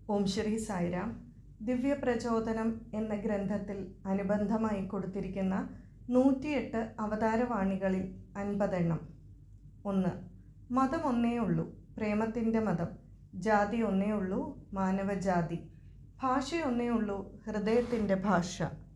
ഓം ശ്രീ സായിരാം ദിവ്യപ്രചോദനം എന്ന ഗ്രന്ഥത്തിൽ അനുബന്ധമായി കൊടുത്തിരിക്കുന്ന നൂറ്റിയെട്ട് അവതാരവാണികളിൽ അൻപതെണ്ണം ഒന്ന് മതം ഒന്നേ ഉള്ളൂ പ്രേമത്തിൻ്റെ മതം ജാതി ഒന്നേ ഉള്ളൂ മാനവജാതി ഭാഷ ഒന്നേ ഉള്ളൂ ഹൃദയത്തിൻ്റെ ഭാഷ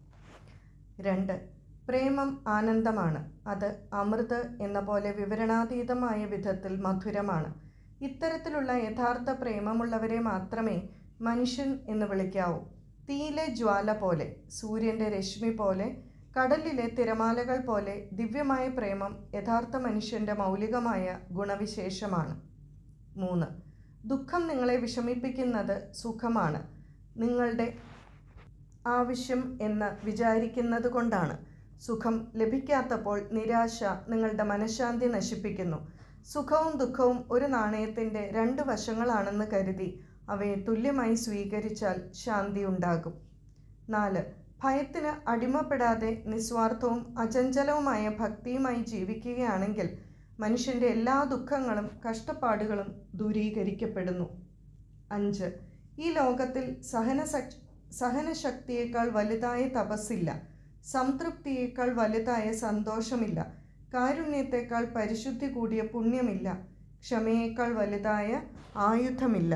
രണ്ട് പ്രേമം ആനന്ദമാണ് അത് അമൃത് എന്ന പോലെ വിവരണാതീതമായ വിധത്തിൽ മധുരമാണ് ഇത്തരത്തിലുള്ള യഥാർത്ഥ പ്രേമമുള്ളവരെ മാത്രമേ മനുഷ്യൻ എന്ന് വിളിക്കാവൂ തീയിലെ ജ്വാല പോലെ സൂര്യൻ്റെ രശ്മി പോലെ കടലിലെ തിരമാലകൾ പോലെ ദിവ്യമായ പ്രേമം യഥാർത്ഥ മനുഷ്യൻ്റെ മൗലികമായ ഗുണവിശേഷമാണ് മൂന്ന് ദുഃഖം നിങ്ങളെ വിഷമിപ്പിക്കുന്നത് സുഖമാണ് നിങ്ങളുടെ ആവശ്യം എന്ന് വിചാരിക്കുന്നത് കൊണ്ടാണ് സുഖം ലഭിക്കാത്തപ്പോൾ നിരാശ നിങ്ങളുടെ മനഃശാന്തി നശിപ്പിക്കുന്നു സുഖവും ദുഃഖവും ഒരു നാണയത്തിൻ്റെ രണ്ട് വശങ്ങളാണെന്ന് കരുതി അവയെ തുല്യമായി സ്വീകരിച്ചാൽ ശാന്തി ഉണ്ടാകും നാല് ഭയത്തിന് അടിമപ്പെടാതെ നിസ്വാർത്ഥവും അചഞ്ചലവുമായ ഭക്തിയുമായി ജീവിക്കുകയാണെങ്കിൽ മനുഷ്യൻ്റെ എല്ലാ ദുഃഖങ്ങളും കഷ്ടപ്പാടുകളും ദൂരീകരിക്കപ്പെടുന്നു അഞ്ച് ഈ ലോകത്തിൽ സഹനശക് സഹനശക്തിയേക്കാൾ വലുതായ തപസ്സില്ല സംതൃപ്തിയേക്കാൾ വലുതായ സന്തോഷമില്ല കാരുണ്യത്തേക്കാൾ പരിശുദ്ധി കൂടിയ പുണ്യമില്ല ക്ഷമയേക്കാൾ വലുതായ ആയുധമില്ല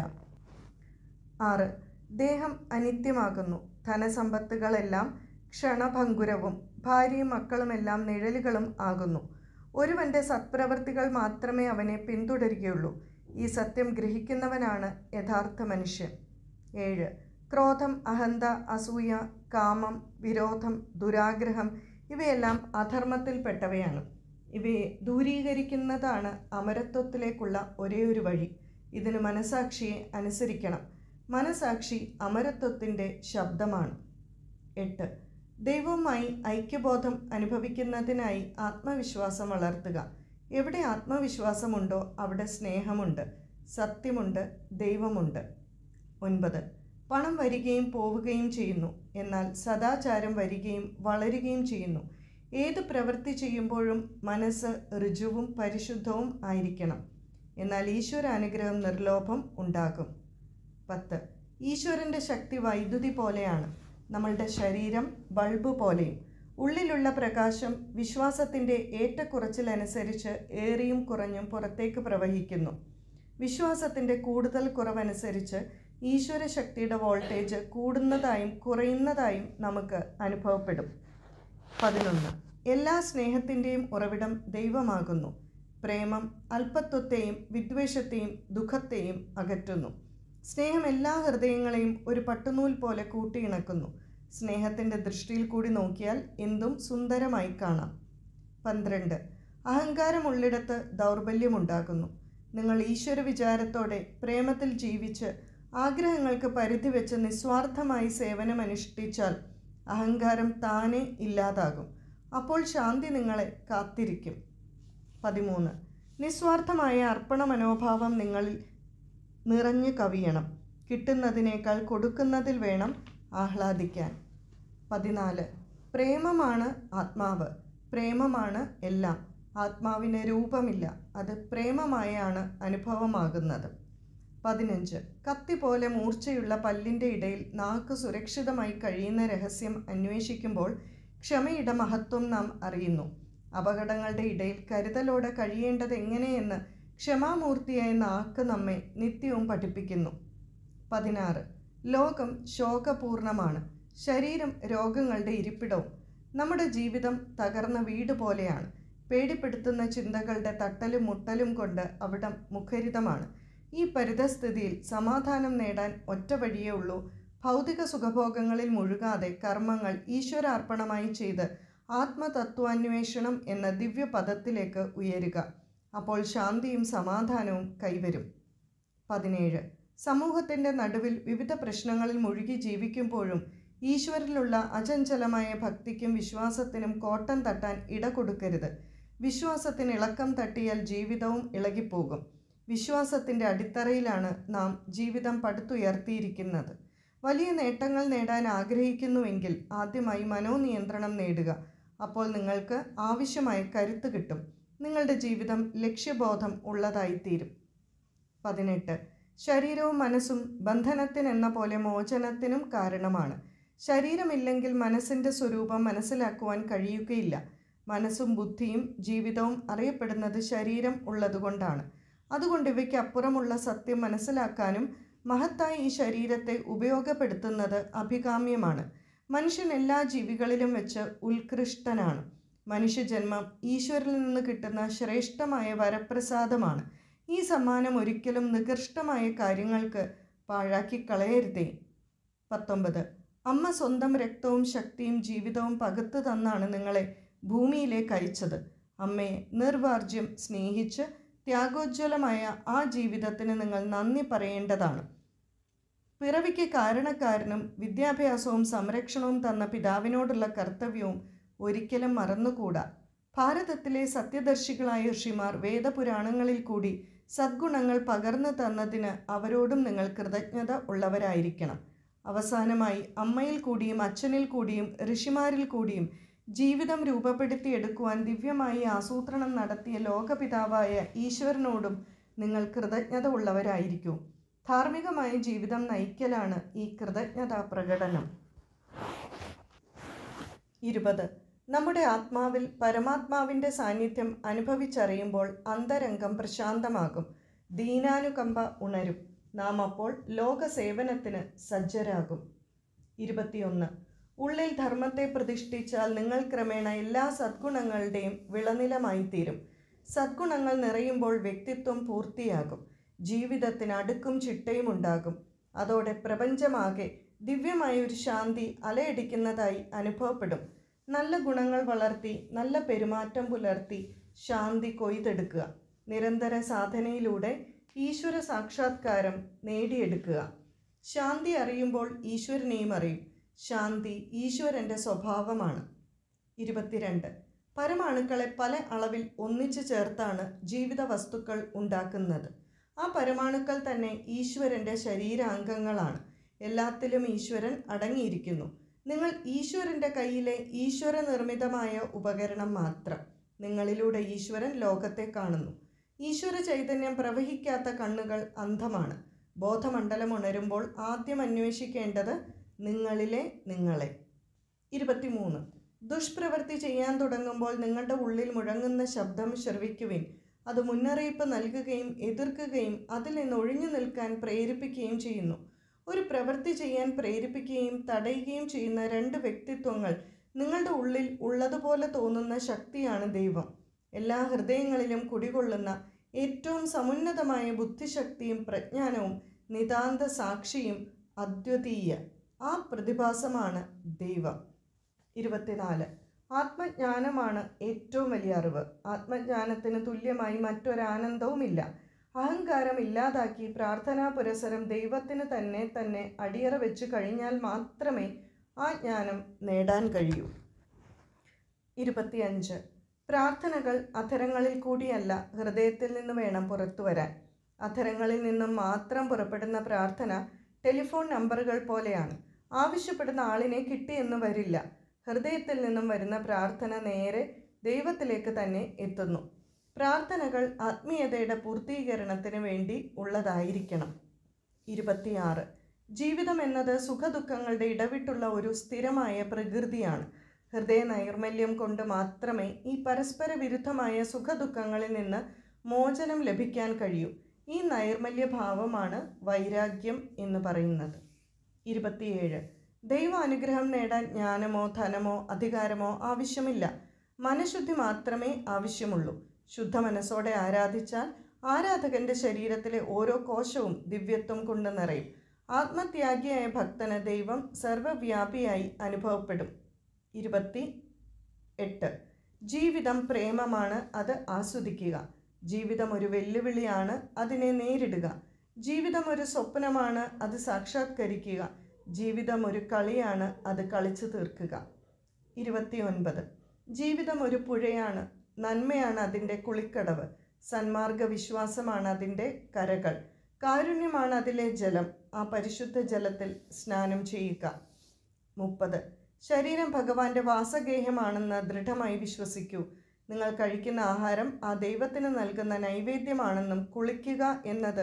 ആറ് ദേഹം അനിത്യമാകുന്നു ധനസമ്പത്തുകളെല്ലാം ക്ഷണഭങ്കുരവും ഭാര്യയും മക്കളുമെല്ലാം നിഴലുകളും ആകുന്നു ഒരുവൻ്റെ സത്പ്രവർത്തികൾ മാത്രമേ അവനെ പിന്തുടരുകയുള്ളൂ ഈ സത്യം ഗ്രഹിക്കുന്നവനാണ് യഥാർത്ഥ മനുഷ്യൻ ഏഴ് ക്രോധം അഹന്ത അസൂയ കാമം വിരോധം ദുരാഗ്രഹം ഇവയെല്ലാം അധർമ്മത്തിൽപ്പെട്ടവയാണ് ഇവയെ ദൂരീകരിക്കുന്നതാണ് അമരത്വത്തിലേക്കുള്ള ഒരേ ഒരു വഴി ഇതിന് മനസാക്ഷിയെ അനുസരിക്കണം മനസാക്ഷി അമരത്വത്തിൻ്റെ ശബ്ദമാണ് എട്ട് ദൈവവുമായി ഐക്യബോധം അനുഭവിക്കുന്നതിനായി ആത്മവിശ്വാസം വളർത്തുക എവിടെ ആത്മവിശ്വാസമുണ്ടോ അവിടെ സ്നേഹമുണ്ട് സത്യമുണ്ട് ദൈവമുണ്ട് ഒൻപത് പണം വരികയും പോവുകയും ചെയ്യുന്നു എന്നാൽ സദാചാരം വരികയും വളരുകയും ചെയ്യുന്നു ഏത് പ്രവൃത്തി ചെയ്യുമ്പോഴും മനസ്സ് ഋജുവും പരിശുദ്ധവും ആയിരിക്കണം എന്നാൽ ഈശ്വരാനുഗ്രഹം നിർലോഭം ഉണ്ടാകും പത്ത് ഈശ്വരൻ്റെ ശക്തി വൈദ്യുതി പോലെയാണ് നമ്മളുടെ ശരീരം ബൾബ് പോലെയും ഉള്ളിലുള്ള പ്രകാശം വിശ്വാസത്തിൻ്റെ ഏറ്റക്കുറച്ചിലനുസരിച്ച് ഏറിയും കുറഞ്ഞും പുറത്തേക്ക് പ്രവഹിക്കുന്നു വിശ്വാസത്തിൻ്റെ കൂടുതൽ കുറവനുസരിച്ച് ഈശ്വര ശക്തിയുടെ വോൾട്ടേജ് കൂടുന്നതായും കുറയുന്നതായും നമുക്ക് അനുഭവപ്പെടും പതിനൊന്ന് എല്ലാ സ്നേഹത്തിൻ്റെയും ഉറവിടം ദൈവമാകുന്നു പ്രേമം അല്പത്വത്തെയും വിദ്വേഷത്തെയും ദുഃഖത്തെയും അകറ്റുന്നു സ്നേഹം എല്ലാ ഹൃദയങ്ങളെയും ഒരു പട്ടുനൂൽ പോലെ കൂട്ടിയിണക്കുന്നു സ്നേഹത്തിൻ്റെ ദൃഷ്ടിയിൽ കൂടി നോക്കിയാൽ എന്തും സുന്ദരമായി കാണാം പന്ത്രണ്ട് അഹങ്കാരമുള്ളിടത്ത് ദൗർബല്യമുണ്ടാകുന്നു നിങ്ങൾ ഈശ്വര വിചാരത്തോടെ പ്രേമത്തിൽ ജീവിച്ച് ആഗ്രഹങ്ങൾക്ക് പരിധി വെച്ച് നിസ്വാർത്ഥമായി സേവനമനുഷ്ഠിച്ചാൽ അഹങ്കാരം താനെ ഇല്ലാതാകും അപ്പോൾ ശാന്തി നിങ്ങളെ കാത്തിരിക്കും പതിമൂന്ന് നിസ്വാർത്ഥമായ അർപ്പണ മനോഭാവം നിങ്ങളിൽ നിറഞ്ഞു കവിയണം കിട്ടുന്നതിനേക്കാൾ കൊടുക്കുന്നതിൽ വേണം ആഹ്ലാദിക്കാൻ പതിനാല് പ്രേമമാണ് ആത്മാവ് പ്രേമമാണ് എല്ലാം ആത്മാവിന് രൂപമില്ല അത് പ്രേമമായാണ് അനുഭവമാകുന്നത് പതിനഞ്ച് കത്തി പോലെ മൂർച്ചയുള്ള പല്ലിൻ്റെ ഇടയിൽ നാക്ക് സുരക്ഷിതമായി കഴിയുന്ന രഹസ്യം അന്വേഷിക്കുമ്പോൾ ക്ഷമയുടെ മഹത്വം നാം അറിയുന്നു അപകടങ്ങളുടെ ഇടയിൽ കരുതലോടെ കഴിയേണ്ടത് എങ്ങനെയെന്ന് ക്ഷമാമൂർത്തിയായ നാക്ക് നമ്മെ നിത്യവും പഠിപ്പിക്കുന്നു പതിനാറ് ലോകം ശോകപൂർണമാണ് ശരീരം രോഗങ്ങളുടെ ഇരിപ്പിടവും നമ്മുടെ ജീവിതം തകർന്ന വീട് പോലെയാണ് പേടിപ്പെടുത്തുന്ന ചിന്തകളുടെ തട്ടലും മുട്ടലും കൊണ്ട് അവിടം മുഖരിതമാണ് ഈ പരിതസ്ഥിതിയിൽ സമാധാനം നേടാൻ ഒറ്റ വഴിയേ ഉള്ളൂ ഭൗതിക സുഖഭോഗങ്ങളിൽ മുഴുകാതെ കർമ്മങ്ങൾ ഈശ്വരാർപ്പണമായി ചെയ്ത് ആത്മതത്വാന്വേഷണം എന്ന ദിവ്യപദത്തിലേക്ക് ഉയരുക അപ്പോൾ ശാന്തിയും സമാധാനവും കൈവരും പതിനേഴ് സമൂഹത്തിൻ്റെ നടുവിൽ വിവിധ പ്രശ്നങ്ങളിൽ മുഴുകി ജീവിക്കുമ്പോഴും ഈശ്വരിലുള്ള അചഞ്ചലമായ ഭക്തിക്കും വിശ്വാസത്തിനും കോട്ടം തട്ടാൻ ഇട കൊടുക്കരുത് വിശ്വാസത്തിന് ഇളക്കം തട്ടിയാൽ ജീവിതവും ഇളകിപ്പോകും വിശ്വാസത്തിൻ്റെ അടിത്തറയിലാണ് നാം ജീവിതം പടുത്തുയർത്തിയിരിക്കുന്നത് വലിയ നേട്ടങ്ങൾ നേടാൻ ആഗ്രഹിക്കുന്നുവെങ്കിൽ ആദ്യമായി മനോനിയന്ത്രണം നേടുക അപ്പോൾ നിങ്ങൾക്ക് ആവശ്യമായ കരുത്ത് കിട്ടും നിങ്ങളുടെ ജീവിതം ലക്ഷ്യബോധം ഉള്ളതായിത്തീരും പതിനെട്ട് ശരീരവും മനസ്സും ബന്ധനത്തിനെന്ന പോലെ മോചനത്തിനും കാരണമാണ് ശരീരമില്ലെങ്കിൽ മനസ്സിൻ്റെ സ്വരൂപം മനസ്സിലാക്കുവാൻ കഴിയുകയില്ല മനസ്സും ബുദ്ധിയും ജീവിതവും അറിയപ്പെടുന്നത് ശരീരം ഉള്ളതുകൊണ്ടാണ് അതുകൊണ്ട് ഇവയ്ക്ക് അപ്പുറമുള്ള സത്യം മനസ്സിലാക്കാനും മഹത്തായ ഈ ശരീരത്തെ ഉപയോഗപ്പെടുത്തുന്നത് അഭികാമ്യമാണ് മനുഷ്യൻ എല്ലാ ജീവികളിലും വെച്ച് ഉത്കൃഷ്ടനാണ് മനുഷ്യജന്മം ഈശ്വരനിൽ നിന്ന് കിട്ടുന്ന ശ്രേഷ്ഠമായ വരപ്രസാദമാണ് ഈ സമ്മാനം ഒരിക്കലും നികൃഷ്ടമായ കാര്യങ്ങൾക്ക് പാഴാക്കി കളയരുതേ പത്തൊമ്പത് അമ്മ സ്വന്തം രക്തവും ശക്തിയും ജീവിതവും പകുത്തു തന്നാണ് നിങ്ങളെ ഭൂമിയിലേക്ക് അയച്ചത് അമ്മയെ നിർവാർജ്യം സ്നേഹിച്ച് ത്യാഗോജ്വലമായ ആ ജീവിതത്തിന് നിങ്ങൾ നന്ദി പറയേണ്ടതാണ് പിറവിക്ക് കാരണക്കാരനും വിദ്യാഭ്യാസവും സംരക്ഷണവും തന്ന പിതാവിനോടുള്ള കർത്തവ്യവും ഒരിക്കലും മറന്നുകൂടാ ഭാരതത്തിലെ സത്യദർശികളായ ഋഷിമാർ വേദപുരാണങ്ങളിൽ കൂടി സദ്ഗുണങ്ങൾ പകർന്നു തന്നതിന് അവരോടും നിങ്ങൾ കൃതജ്ഞത ഉള്ളവരായിരിക്കണം അവസാനമായി അമ്മയിൽ കൂടിയും അച്ഛനിൽ കൂടിയും ഋഷിമാരിൽ കൂടിയും ജീവിതം രൂപപ്പെടുത്തിയെടുക്കുവാൻ ദിവ്യമായി ആസൂത്രണം നടത്തിയ ലോകപിതാവായ ഈശ്വരനോടും നിങ്ങൾ കൃതജ്ഞത ഉള്ളവരായിരിക്കൂ ധാർമ്മികമായ ജീവിതം നയിക്കലാണ് ഈ കൃതജ്ഞതാ പ്രകടനം ഇരുപത് നമ്മുടെ ആത്മാവിൽ പരമാത്മാവിൻ്റെ സാന്നിധ്യം അനുഭവിച്ചറിയുമ്പോൾ അന്തരംഗം പ്രശാന്തമാകും ദീനാനുകമ്പ ഉണരും നാം അപ്പോൾ ലോക സേവനത്തിന് സജ്ജരാകും ഇരുപത്തിയൊന്ന് ഉള്ളിൽ ധർമ്മത്തെ പ്രതിഷ്ഠിച്ചാൽ നിങ്ങൾ ക്രമേണ എല്ലാ സദ്ഗുണങ്ങളുടെയും വിളനിലമായി തീരും സദ്ഗുണങ്ങൾ നിറയുമ്പോൾ വ്യക്തിത്വം പൂർത്തിയാകും ജീവിതത്തിന് അടുക്കും ചിട്ടയും ഉണ്ടാകും അതോടെ പ്രപഞ്ചമാകെ ദിവ്യമായ ഒരു ശാന്തി അലയടിക്കുന്നതായി അനുഭവപ്പെടും നല്ല ഗുണങ്ങൾ വളർത്തി നല്ല പെരുമാറ്റം പുലർത്തി ശാന്തി കൊയ്തെടുക്കുക നിരന്തര സാധനയിലൂടെ ഈശ്വര സാക്ഷാത്കാരം നേടിയെടുക്കുക ശാന്തി അറിയുമ്പോൾ ഈശ്വരനെയും അറിയും ശാന്തി ഈശ്വരൻ്റെ സ്വഭാവമാണ് ഇരുപത്തിരണ്ട് പരമാണുക്കളെ പല അളവിൽ ഒന്നിച്ചു ചേർത്താണ് ജീവിത വസ്തുക്കൾ ഉണ്ടാക്കുന്നത് ആ പരമാണുക്കൾ തന്നെ ഈശ്വരൻ്റെ ശരീരാംഗങ്ങളാണ് എല്ലാത്തിലും ഈശ്വരൻ അടങ്ങിയിരിക്കുന്നു നിങ്ങൾ ഈശ്വരൻ്റെ കയ്യിലെ ഈശ്വര നിർമ്മിതമായ ഉപകരണം മാത്രം നിങ്ങളിലൂടെ ഈശ്വരൻ ലോകത്തെ കാണുന്നു ഈശ്വര ചൈതന്യം പ്രവഹിക്കാത്ത കണ്ണുകൾ അന്ധമാണ് ബോധമണ്ഡലം ഉണരുമ്പോൾ ആദ്യം അന്വേഷിക്കേണ്ടത് നിങ്ങളിലെ നിങ്ങളെ ഇരുപത്തിമൂന്ന് ദുഷ്പ്രവൃത്തി ചെയ്യാൻ തുടങ്ങുമ്പോൾ നിങ്ങളുടെ ഉള്ളിൽ മുഴങ്ങുന്ന ശബ്ദം ശ്രവിക്കുവിൻ അത് മുന്നറിയിപ്പ് നൽകുകയും എതിർക്കുകയും അതിൽ നിന്ന് ഒഴിഞ്ഞു നിൽക്കാൻ പ്രേരിപ്പിക്കുകയും ചെയ്യുന്നു ഒരു പ്രവൃത്തി ചെയ്യാൻ പ്രേരിപ്പിക്കുകയും തടയുകയും ചെയ്യുന്ന രണ്ട് വ്യക്തിത്വങ്ങൾ നിങ്ങളുടെ ഉള്ളിൽ ഉള്ളതുപോലെ തോന്നുന്ന ശക്തിയാണ് ദൈവം എല്ലാ ഹൃദയങ്ങളിലും കുടികൊള്ളുന്ന ഏറ്റവും സമുന്നതമായ ബുദ്ധിശക്തിയും പ്രജ്ഞാനവും നിതാന്ത സാക്ഷിയും അദ്വിതീയ ആ പ്രതിഭാസമാണ് ദൈവം ഇരുപത്തിനാല് ആത്മജ്ഞാനമാണ് ഏറ്റവും വലിയ അറിവ് ആത്മജ്ഞാനത്തിന് തുല്യമായി മറ്റൊരാനന്ദവുമില്ല അഹങ്കാരം ഇല്ലാതാക്കി പ്രാർത്ഥനാ പുരസരം ദൈവത്തിന് തന്നെ തന്നെ അടിയറ വെച്ച് കഴിഞ്ഞാൽ മാത്രമേ ആ ജ്ഞാനം നേടാൻ കഴിയൂ ഇരുപത്തിയഞ്ച് പ്രാർത്ഥനകൾ അധരങ്ങളിൽ കൂടിയല്ല ഹൃദയത്തിൽ നിന്ന് വേണം പുറത്തു വരാൻ അധരങ്ങളിൽ നിന്നും മാത്രം പുറപ്പെടുന്ന പ്രാർത്ഥന ടെലിഫോൺ നമ്പറുകൾ പോലെയാണ് ആവശ്യപ്പെടുന്ന ആളിനെ കിട്ടിയെന്ന് വരില്ല ഹൃദയത്തിൽ നിന്നും വരുന്ന പ്രാർത്ഥന നേരെ ദൈവത്തിലേക്ക് തന്നെ എത്തുന്നു പ്രാർത്ഥനകൾ ആത്മീയതയുടെ പൂർത്തീകരണത്തിന് വേണ്ടി ഉള്ളതായിരിക്കണം ഇരുപത്തിയാറ് ജീവിതം എന്നത് സുഖദുഃഖങ്ങളുടെ ഇടവിട്ടുള്ള ഒരു സ്ഥിരമായ പ്രകൃതിയാണ് ഹൃദയ നൈർമല്യം കൊണ്ട് മാത്രമേ ഈ പരസ്പര വിരുദ്ധമായ സുഖദുഃഖങ്ങളിൽ നിന്ന് മോചനം ലഭിക്കാൻ കഴിയൂ ഈ നൈർമല്യഭാവമാണ് വൈരാഗ്യം എന്ന് പറയുന്നത് ഇരുപത്തിയേഴ് ദൈവാനുഗ്രഹം നേടാൻ ജ്ഞാനമോ ധനമോ അധികാരമോ ആവശ്യമില്ല മനഃശുദ്ധി മാത്രമേ ആവശ്യമുള്ളൂ ശുദ്ധ മനസ്സോടെ ആരാധിച്ചാൽ ആരാധകന്റെ ശരീരത്തിലെ ഓരോ കോശവും ദിവ്യത്വം കൊണ്ട് നിറയും ആത്മത്യാഗിയായ ഭക്തന് ദൈവം സർവവ്യാപിയായി അനുഭവപ്പെടും ഇരുപത്തി എട്ട് ജീവിതം പ്രേമമാണ് അത് ആസ്വദിക്കുക ജീവിതം ഒരു വെല്ലുവിളിയാണ് അതിനെ നേരിടുക ജീവിതം ഒരു സ്വപ്നമാണ് അത് സാക്ഷാത്കരിക്കുക ജീവിതം ഒരു കളിയാണ് അത് കളിച്ചു തീർക്കുക ഇരുപത്തിയൊൻപത് ജീവിതം ഒരു പുഴയാണ് നന്മയാണ് അതിൻ്റെ കുളിക്കടവ് സന്മാർഗ വിശ്വാസമാണ് അതിൻ്റെ കരകൾ കാരുണ്യമാണ് അതിലെ ജലം ആ പരിശുദ്ധ ജലത്തിൽ സ്നാനം ചെയ്യുക മുപ്പത് ശരീരം ഭഗവാന്റെ വാസഗേഹമാണെന്ന് ദൃഢമായി വിശ്വസിക്കൂ നിങ്ങൾ കഴിക്കുന്ന ആഹാരം ആ ദൈവത്തിന് നൽകുന്ന നൈവേദ്യമാണെന്നും കുളിക്കുക എന്നത്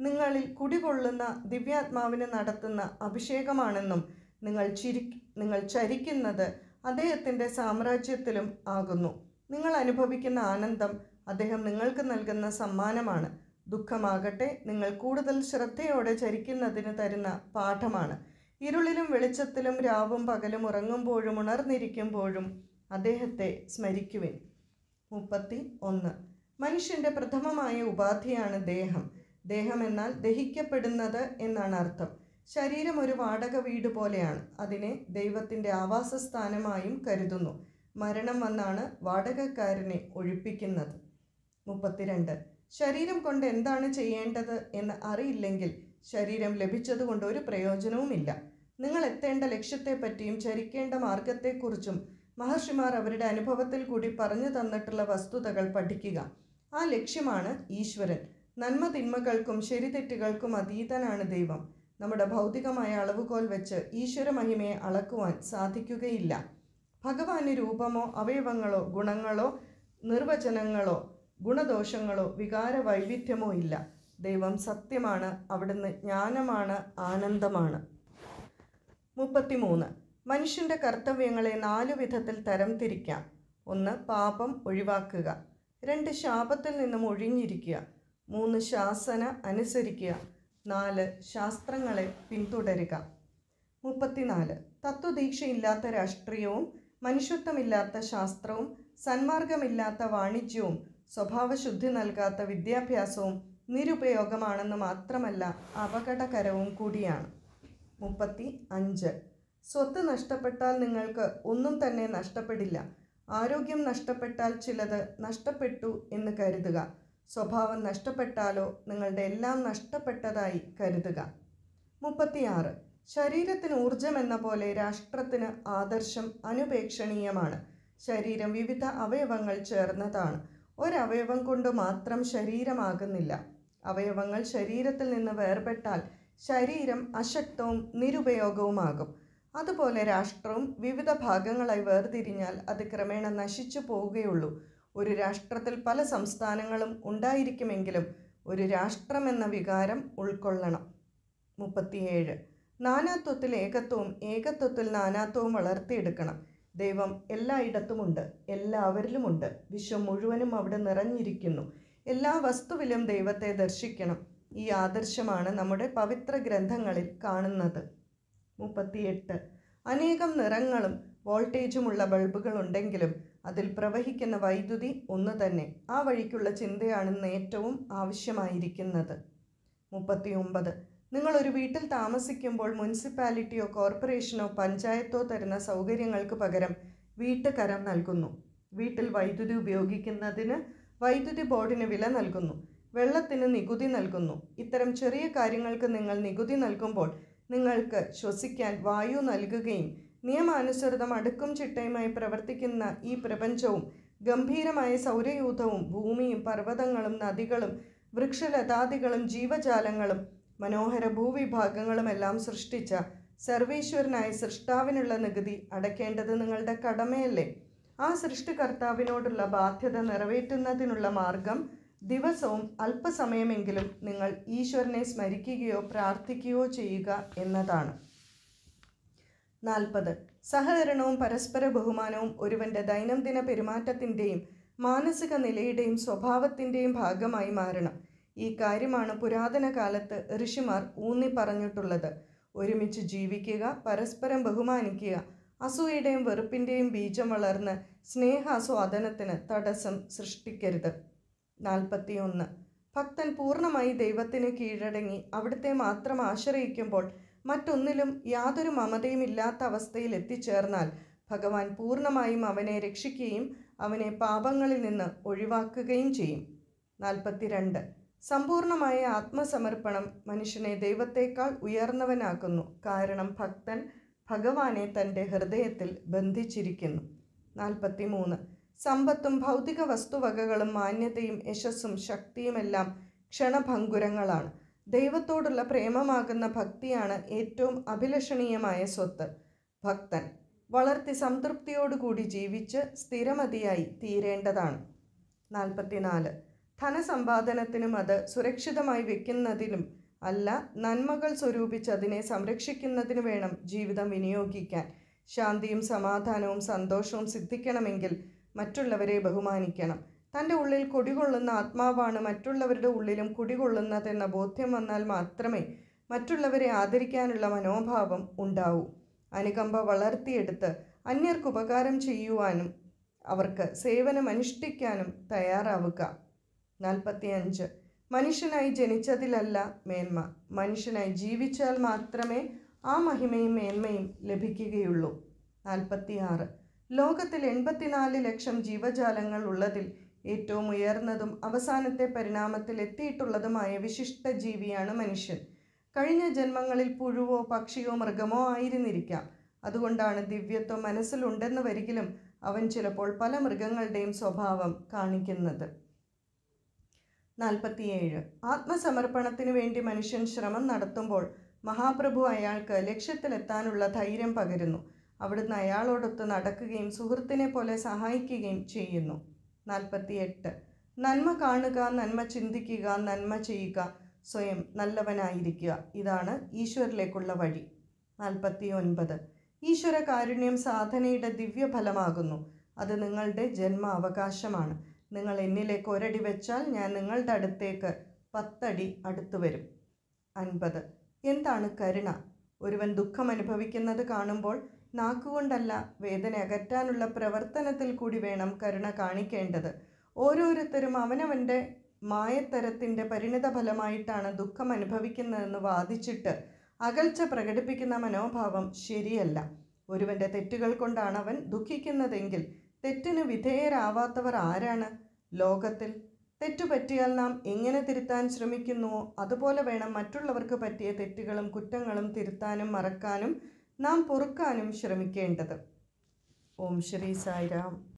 നിങ്ങളിൽ കുടികൊള്ളുന്ന ദിവ്യാത്മാവിന് നടത്തുന്ന അഭിഷേകമാണെന്നും നിങ്ങൾ ചിരി നിങ്ങൾ ചരിക്കുന്നത് അദ്ദേഹത്തിൻ്റെ സാമ്രാജ്യത്തിലും ആകുന്നു നിങ്ങൾ അനുഭവിക്കുന്ന ആനന്ദം അദ്ദേഹം നിങ്ങൾക്ക് നൽകുന്ന സമ്മാനമാണ് ദുഃഖമാകട്ടെ നിങ്ങൾ കൂടുതൽ ശ്രദ്ധയോടെ ചരിക്കുന്നതിന് തരുന്ന പാഠമാണ് ഇരുളിലും വെളിച്ചത്തിലും രാവും പകലും ഉറങ്ങുമ്പോഴും ഉണർന്നിരിക്കുമ്പോഴും അദ്ദേഹത്തെ സ്മരിക്കുവിൻ മുപ്പത്തി ഒന്ന് മനുഷ്യൻ്റെ പ്രഥമമായ ഉപാധിയാണ് ദേഹം ദേഹം എന്നാൽ ദഹിക്കപ്പെടുന്നത് എന്നാണ് അർത്ഥം ശരീരം ഒരു വാടക വീട് പോലെയാണ് അതിനെ ദൈവത്തിൻ്റെ ആവാസസ്ഥാനമായും കരുതുന്നു മരണം വന്നാണ് വാടകക്കാരനെ ഒഴിപ്പിക്കുന്നത് മുപ്പത്തിരണ്ട് ശരീരം കൊണ്ട് എന്താണ് ചെയ്യേണ്ടത് എന്ന് അറിയില്ലെങ്കിൽ ശരീരം ലഭിച്ചതുകൊണ്ട് ഒരു പ്രയോജനവുമില്ല നിങ്ങൾ എത്തേണ്ട ലക്ഷ്യത്തെപ്പറ്റിയും ചരിക്കേണ്ട മാർഗത്തെക്കുറിച്ചും മഹർഷിമാർ അവരുടെ അനുഭവത്തിൽ കൂടി പറഞ്ഞു തന്നിട്ടുള്ള വസ്തുതകൾ പഠിക്കുക ആ ലക്ഷ്യമാണ് ഈശ്വരൻ നന്മ തിന്മകൾക്കും ശരിതെറ്റുകൾക്കും അതീതനാണ് ദൈവം നമ്മുടെ ഭൗതികമായ അളവുകോൽ വെച്ച് ഈശ്വര മഹിമയെ അളക്കുവാൻ സാധിക്കുകയില്ല ഭഗവാന് രൂപമോ അവയവങ്ങളോ ഗുണങ്ങളോ നിർവചനങ്ങളോ ഗുണദോഷങ്ങളോ വികാര വൈവിധ്യമോ ഇല്ല ദൈവം സത്യമാണ് അവിടുന്ന് ജ്ഞാനമാണ് ആനന്ദമാണ് മുപ്പത്തിമൂന്ന് മനുഷ്യൻ്റെ കർത്തവ്യങ്ങളെ നാലു വിധത്തിൽ തരം തിരിക്കാം ഒന്ന് പാപം ഒഴിവാക്കുക രണ്ട് ശാപത്തിൽ നിന്നും ഒഴിഞ്ഞിരിക്കുക മൂന്ന് ശാസന അനുസരിക്കുക നാല് ശാസ്ത്രങ്ങളെ പിന്തുടരുക മുപ്പത്തിനാല് തത്വദീക്ഷയില്ലാത്ത രാഷ്ട്രീയവും മനുഷ്യത്വമില്ലാത്ത ശാസ്ത്രവും സന്മാർഗമില്ലാത്ത വാണിജ്യവും സ്വഭാവശുദ്ധി നൽകാത്ത വിദ്യാഭ്യാസവും നിരുപയോഗമാണെന്ന് മാത്രമല്ല അപകടകരവും കൂടിയാണ് മുപ്പത്തി അഞ്ച് സ്വത്ത് നഷ്ടപ്പെട്ടാൽ നിങ്ങൾക്ക് ഒന്നും തന്നെ നഷ്ടപ്പെടില്ല ആരോഗ്യം നഷ്ടപ്പെട്ടാൽ ചിലത് നഷ്ടപ്പെട്ടു എന്ന് കരുതുക സ്വഭാവം നഷ്ടപ്പെട്ടാലോ നിങ്ങളുടെ എല്ലാം നഷ്ടപ്പെട്ടതായി കരുതുക മുപ്പത്തിയാറ് ശരീരത്തിന് ഊർജം എന്ന പോലെ രാഷ്ട്രത്തിന് ആദർശം അനുപേക്ഷണീയമാണ് ശരീരം വിവിധ അവയവങ്ങൾ ചേർന്നതാണ് ഒരവയവം കൊണ്ട് മാത്രം ശരീരമാകുന്നില്ല അവയവങ്ങൾ ശരീരത്തിൽ നിന്ന് വേർപെട്ടാൽ ശരീരം അശക്തവും നിരുപയോഗവുമാകും അതുപോലെ രാഷ്ട്രവും വിവിധ ഭാഗങ്ങളായി വേർതിരിഞ്ഞാൽ അത് ക്രമേണ നശിച്ചു പോവുകയുള്ളൂ ഒരു രാഷ്ട്രത്തിൽ പല സംസ്ഥാനങ്ങളും ഉണ്ടായിരിക്കുമെങ്കിലും ഒരു രാഷ്ട്രമെന്ന വികാരം ഉൾക്കൊള്ളണം മുപ്പത്തിയേഴ് നാനാത്വത്തിൽ ഏകത്വവും ഏകത്വത്തിൽ നാനാത്വവും വളർത്തിയെടുക്കണം ദൈവം എല്ലായിടത്തുമുണ്ട് എല്ലാവരിലുമുണ്ട് വിശ്വം മുഴുവനും അവിടെ നിറഞ്ഞിരിക്കുന്നു എല്ലാ വസ്തുവിലും ദൈവത്തെ ദർശിക്കണം ഈ ആദർശമാണ് നമ്മുടെ പവിത്ര ഗ്രന്ഥങ്ങളിൽ കാണുന്നത് മുപ്പത്തിയെട്ട് അനേകം നിറങ്ങളും വോൾട്ടേജുമുള്ള ബൾബുകൾ ഉണ്ടെങ്കിലും അതിൽ പ്രവഹിക്കുന്ന വൈദ്യുതി ഒന്ന് തന്നെ ആ വഴിക്കുള്ള ചിന്തയാണ് ഇന്ന് ഏറ്റവും ആവശ്യമായിരിക്കുന്നത് മുപ്പത്തിയൊമ്പത് നിങ്ങൾ ഒരു വീട്ടിൽ താമസിക്കുമ്പോൾ മുനിസിപ്പാലിറ്റിയോ കോർപ്പറേഷനോ പഞ്ചായത്തോ തരുന്ന സൗകര്യങ്ങൾക്ക് പകരം വീട്ടുകരം നൽകുന്നു വീട്ടിൽ വൈദ്യുതി ഉപയോഗിക്കുന്നതിന് വൈദ്യുതി ബോർഡിന് വില നൽകുന്നു വെള്ളത്തിന് നികുതി നൽകുന്നു ഇത്തരം ചെറിയ കാര്യങ്ങൾക്ക് നിങ്ങൾ നികുതി നൽകുമ്പോൾ നിങ്ങൾക്ക് ശ്വസിക്കാൻ വായു നൽകുകയും നിയമാനുസൃതം അടുക്കും ചിട്ടയുമായി പ്രവർത്തിക്കുന്ന ഈ പ്രപഞ്ചവും ഗംഭീരമായ സൗരയൂഥവും ഭൂമിയും പർവ്വതങ്ങളും നദികളും വൃക്ഷലതാദികളും ജീവജാലങ്ങളും മനോഹര ഭൂവിഭാഗങ്ങളുമെല്ലാം സൃഷ്ടിച്ച സർവേശ്വരനായ സൃഷ്ടാവിനുള്ള നികുതി അടയ്ക്കേണ്ടത് നിങ്ങളുടെ കടമയല്ലേ ആ സൃഷ്ടികർത്താവിനോടുള്ള ബാധ്യത നിറവേറ്റുന്നതിനുള്ള മാർഗം ദിവസവും അല്പസമയമെങ്കിലും നിങ്ങൾ ഈശ്വരനെ സ്മരിക്കുകയോ പ്രാർത്ഥിക്കുകയോ ചെയ്യുക എന്നതാണ് നാൽപ്പത് സഹകരണവും പരസ്പര ബഹുമാനവും ഒരുവൻ്റെ ദൈനംദിന പെരുമാറ്റത്തിൻ്റെയും മാനസിക നിലയുടെയും സ്വഭാവത്തിൻ്റെയും ഭാഗമായി മാറണം ഈ കാര്യമാണ് പുരാതന കാലത്ത് ഋഷിമാർ ഊന്നി പറഞ്ഞിട്ടുള്ളത് ഒരുമിച്ച് ജീവിക്കുക പരസ്പരം ബഹുമാനിക്കുക അസൂയയുടെയും വെറുപ്പിൻ്റെയും ബീജം വളർന്ന് സ്നേഹാസ്വാദനത്തിന് തടസ്സം സൃഷ്ടിക്കരുത് നാൽപ്പത്തിയൊന്ന് ഭക്തൻ പൂർണ്ണമായി ദൈവത്തിന് കീഴടങ്ങി അവിടുത്തെ മാത്രം ആശ്രയിക്കുമ്പോൾ മറ്റൊന്നിലും യാതൊരു മമതയും ഇല്ലാത്ത അവസ്ഥയിൽ എത്തിച്ചേർന്നാൽ ഭഗവാൻ പൂർണ്ണമായും അവനെ രക്ഷിക്കുകയും അവനെ പാപങ്ങളിൽ നിന്ന് ഒഴിവാക്കുകയും ചെയ്യും നാൽപ്പത്തിരണ്ട് സമ്പൂർണമായ ആത്മസമർപ്പണം മനുഷ്യനെ ദൈവത്തേക്കാൾ ഉയർന്നവനാക്കുന്നു കാരണം ഭക്തൻ ഭഗവാനെ തൻ്റെ ഹൃദയത്തിൽ ബന്ധിച്ചിരിക്കുന്നു നാൽപ്പത്തി മൂന്ന് സമ്പത്തും ഭൗതിക വസ്തുവകകളും മാന്യതയും യശസ്സും ശക്തിയുമെല്ലാം ക്ഷണഭങ്കുരങ്ങളാണ് ദൈവത്തോടുള്ള പ്രേമമാകുന്ന ഭക്തിയാണ് ഏറ്റവും അഭിലഷണീയമായ സ്വത്ത് ഭക്തൻ വളർത്തി സംതൃപ്തിയോടുകൂടി ജീവിച്ച് സ്ഥിരമതിയായി തീരേണ്ടതാണ് നാൽപ്പത്തിനാല് ധനസമ്പാദനത്തിനും അത് സുരക്ഷിതമായി വെക്കുന്നതിനും അല്ല നന്മകൾ സ്വരൂപിച്ച് അതിനെ സംരക്ഷിക്കുന്നതിന് വേണം ജീവിതം വിനിയോഗിക്കാൻ ശാന്തിയും സമാധാനവും സന്തോഷവും സിദ്ധിക്കണമെങ്കിൽ മറ്റുള്ളവരെ ബഹുമാനിക്കണം തൻ്റെ ഉള്ളിൽ കുടികൊള്ളുന്ന ആത്മാവാണ് മറ്റുള്ളവരുടെ ഉള്ളിലും കുടികൊള്ളുന്നതെന്ന ബോധ്യം വന്നാൽ മാത്രമേ മറ്റുള്ളവരെ ആദരിക്കാനുള്ള മനോഭാവം ഉണ്ടാവൂ അനുകമ്പ വളർത്തിയെടുത്ത് അന്യർക്ക് ഉപകാരം ചെയ്യുവാനും അവർക്ക് സേവനമനുഷ്ഠിക്കാനും തയ്യാറാവുക നാൽപ്പത്തിയഞ്ച് മനുഷ്യനായി ജനിച്ചതിലല്ല മേന്മ മനുഷ്യനായി ജീവിച്ചാൽ മാത്രമേ ആ മഹിമയും മേന്മയും ലഭിക്കുകയുള്ളൂ നാൽപ്പത്തിയാറ് ലോകത്തിൽ എൺപത്തിനാല് ലക്ഷം ജീവജാലങ്ങൾ ഉള്ളതിൽ ഏറ്റവും ഉയർന്നതും അവസാനത്തെ പരിണാമത്തിൽ എത്തിയിട്ടുള്ളതുമായ വിശിഷ്ട ജീവിയാണ് മനുഷ്യൻ കഴിഞ്ഞ ജന്മങ്ങളിൽ പുഴുവോ പക്ഷിയോ മൃഗമോ ആയിരുന്നിരിക്കാം അതുകൊണ്ടാണ് ദിവ്യത്വം മനസ്സിലുണ്ടെന്ന് വരികിലും അവൻ ചിലപ്പോൾ പല മൃഗങ്ങളുടെയും സ്വഭാവം കാണിക്കുന്നത് നാൽപ്പത്തിയേഴ് ആത്മസമർപ്പണത്തിന് വേണ്ടി മനുഷ്യൻ ശ്രമം നടത്തുമ്പോൾ മഹാപ്രഭു അയാൾക്ക് ലക്ഷ്യത്തിലെത്താനുള്ള ധൈര്യം പകരുന്നു അവിടുന്ന് അയാളോടൊത്ത് നടക്കുകയും സുഹൃത്തിനെ പോലെ സഹായിക്കുകയും ചെയ്യുന്നു നാൽപ്പത്തിയെട്ട് നന്മ കാണുക നന്മ ചിന്തിക്കുക നന്മ ചെയ്യുക സ്വയം നല്ലവനായിരിക്കുക ഇതാണ് ഈശ്വരിലേക്കുള്ള വഴി നാൽപ്പത്തി ഒൻപത് ഈശ്വര കാരുണ്യം സാധനയുടെ ദിവ്യഫലമാകുന്നു അത് നിങ്ങളുടെ ജന്മ അവകാശമാണ് നിങ്ങൾ എന്നിലേക്ക് ഒരടി വെച്ചാൽ ഞാൻ നിങ്ങളുടെ അടുത്തേക്ക് പത്തടി അടുത്തു വരും അൻപത് എന്താണ് കരുണ ഒരുവൻ ദുഃഖം അനുഭവിക്കുന്നത് കാണുമ്പോൾ നാക്കുകൊണ്ടല്ല വേദന അകറ്റാനുള്ള പ്രവർത്തനത്തിൽ കൂടി വേണം കരുണ കാണിക്കേണ്ടത് ഓരോരുത്തരും അവനവൻ്റെ മായത്തരത്തിൻ്റെ പരിണിത ഫലമായിട്ടാണ് ദുഃഖം അനുഭവിക്കുന്നതെന്ന് വാദിച്ചിട്ട് അകൽച്ച പ്രകടിപ്പിക്കുന്ന മനോഭാവം ശരിയല്ല ഒരുവൻ്റെ തെറ്റുകൾ കൊണ്ടാണ് അവൻ ദുഃഖിക്കുന്നതെങ്കിൽ തെറ്റിന് വിധേയരാവാത്തവർ ആരാണ് ലോകത്തിൽ തെറ്റു പറ്റിയാൽ നാം എങ്ങനെ തിരുത്താൻ ശ്രമിക്കുന്നുവോ അതുപോലെ വേണം മറ്റുള്ളവർക്ക് പറ്റിയ തെറ്റുകളും കുറ്റങ്ങളും തിരുത്താനും മറക്കാനും നാം പൊറുക്കാനും ശ്രമിക്കേണ്ടത് ഓം ശ്രീ സായിരാം